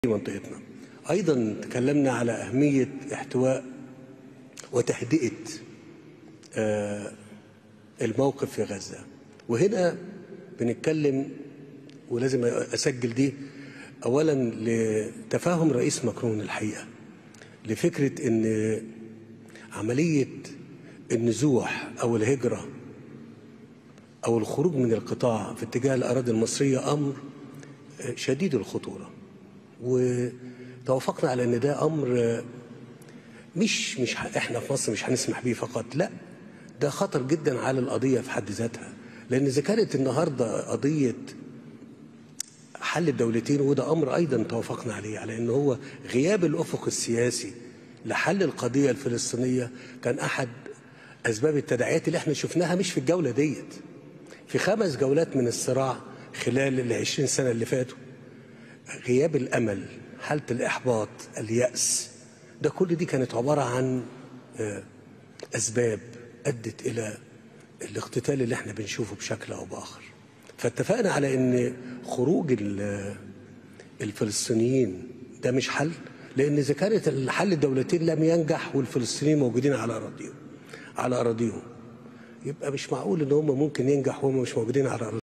منطقتنا أيضا تكلمنا على أهمية احتواء وتهدئة آه، الموقف في غزة وهنا بنتكلم ولازم أسجل دي أولا لتفاهم رئيس ماكرون الحقيقة لفكرة أن عملية النزوح أو الهجرة أو الخروج من القطاع في اتجاه الأراضي المصرية أمر آه، شديد الخطورة وتوافقنا على ان ده امر مش مش ح- احنا في مصر مش هنسمح بيه فقط لا ده خطر جدا على القضيه في حد ذاتها لان اذا كانت النهارده قضيه حل الدولتين وده امر ايضا توافقنا عليه على ان هو غياب الافق السياسي لحل القضيه الفلسطينيه كان احد اسباب التداعيات اللي احنا شفناها مش في الجوله ديت في خمس جولات من الصراع خلال ال 20 سنه اللي فاتوا غياب الامل حاله الاحباط الياس ده كل دي كانت عباره عن آه، اسباب ادت الى الاقتتال اللي احنا بنشوفه بشكل او باخر فاتفقنا على ان خروج ال- الفلسطينيين ده مش حل لان اذا كانت الحل الدولتين لم ينجح والفلسطينيين موجودين على اراضيهم على اراضيهم يبقى مش معقول ان هم ممكن ينجح وهم مش موجودين على اراضيهم